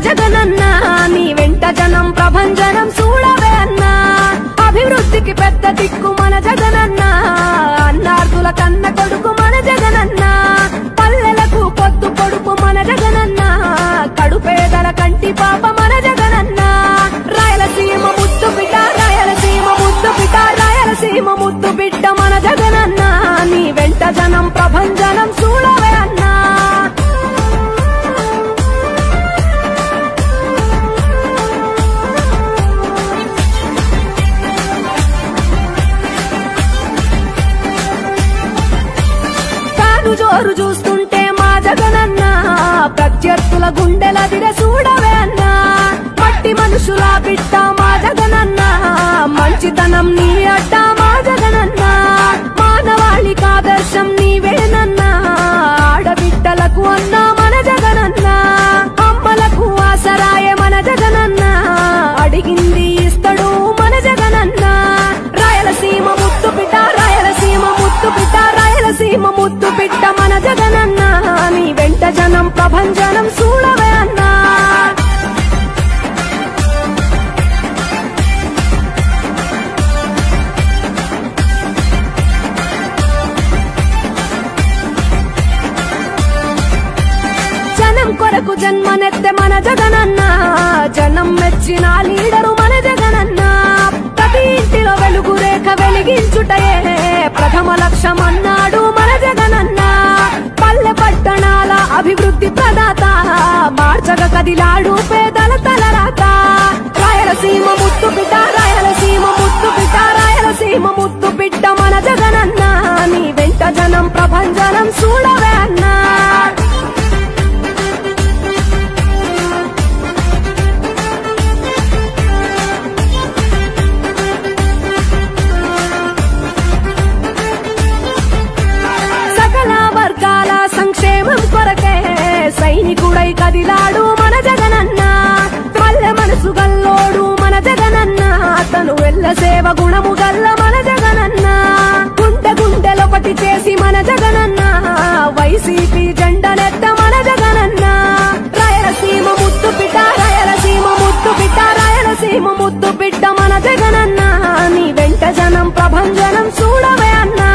జగనన్న నీ వెంట జనం ప్రభంజనం చూడవే అన్నా అభివృద్ధికి పెద్ద దిక్కు మన జగనన్న అన్నార్థుల కన్న కొడుకు మన జగనన్న పల్లెలకు పొద్దు కొడుకు మన జగనన్న కడుపేదల కంటి పాప మన జగనన్న రాయలసీమ ముద్దు బిడ్డ రాయలసీమ ముద్దు బిడ్డ రాయలసీమ ముద్దు బిడ్డ మన జగనన్న నీ వెంట జనం ప్రభంజనం చూడవే అన్నా కాను జోరు చూస్తుంటే మా జగనన్న ప్రత్యర్థుల గుండెల దిర చూడవే అన్నా మట్టి మనుషుల బిడ్డ మా జగనన్న మంచితనం నీ అడ్డ మా జగనన్న మానవాళికి ఆదర్శం నీవేనన్నా ఆడబిడ్డలకు అన్నా మన జగనన్న అమ్మలకు ఆసరాయ మన జగనన్న అడిగింది ఇస్తడు మన జగనన్న రాయలసీమ ముద్దు బిడ్డ రాయలసీమ ముద్దు బిడ్డ రాయలసీమ ముద్దు బిడ్డ మన జగనన్న నీ వెంట జనం ప్రభంజనం చూడవే అన్నా జనం కొరకు జన్మనెత్తె మన జగనన్న జనం మెచ్చిన లీడరు మన జగనన్న ప్రతి ఇంటిలో వెలుగు రేఖ వెలిగించుటయే ప్రథమ లక్ష్యం అన్నాడు మన జగనన్న పల్లె పట్టణాల అభివృద్ధి ప్రదాత మార్చగ కదిలాడు పేదల తలరాత రాయలసీమ ముద్దు బిడ్డ రాయలసీమ ముద్దు బిడ్డ రాయలసీమ ముద్దు బిడ్డ మన జగనన్న నీ వెంట జనం ప్రభంజనం చూడవే అన్నా సకల వర్గాల సంక్షేమం కొరకే సైనికుడై కదిలాడు మన జగనన్న పల్లె మనసు గల్లోడు మన జగనన్న అతను వెళ్ళ సేవ గుణము గల్ల మన జగనన్న గుండె గుండెలొకటి చేసి మన జగనన్న వైసీపీ జెండనెత్త మన జగనన్న రాయలసీమ ముద్దు బిడ్డ రాయలసీమ ముద్దు బిడ్డ రాయలసీమ ముద్దు బిడ్డ మన జగనన్న నీ వెంట జనం ప్రభంజనం చూడవే అన్నా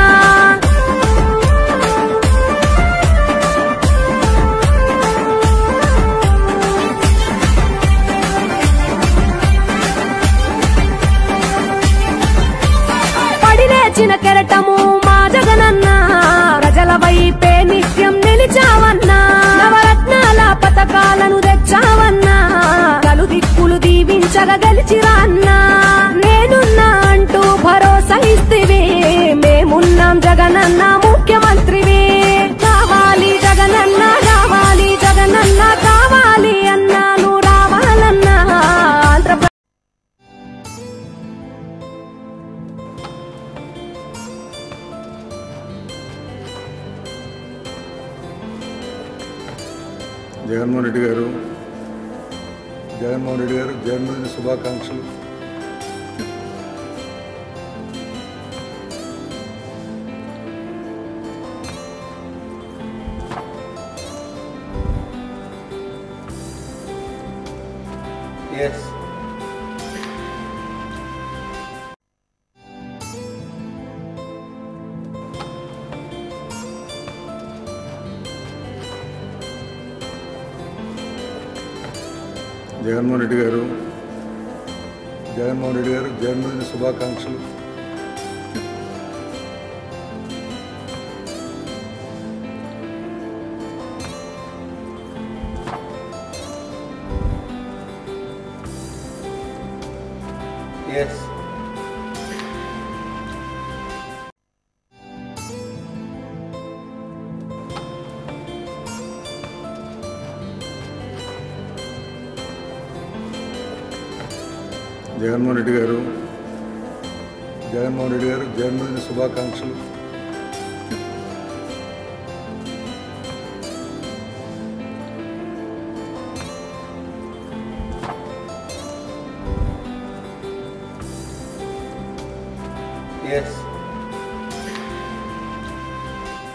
పడి లేచిన కెరటము మా జగనన్న ప్రజల వైపే నిత్యం నిలిచావన్నా నవరత్నాల పథకాలను తెచ్చావన్నా కలు దిక్కులు దీవించగా గెలిచిరా అన్నా నేనున్నా అంటూ భరోసా ఇస్తివి మేమున్నాం జగనన్న ముఖ్యమంత్రివి కావాలి జగనన్న కావాలి జగనన్న కావాలి అన్నా నువ్వు రావాలన్నా ఆంధ్రప్రదేశ్ జగన్మోహన్ రెడ్డి గారు జగన్మోహన్ రెడ్డి గారు జన్మదిన శుభాకాంక్షలు Yes. జగన్మోహన్ రెడ్డి గారు జగన్మోహన్ రెడ్డి గారు జన్మదిన శుభాకాంక్షలు Yes. జగన్మోహన్ రెడ్డి గారు జగన్మోహన్ రెడ్డి గారు జన్మదిన శుభాకాంక్షలు Yes.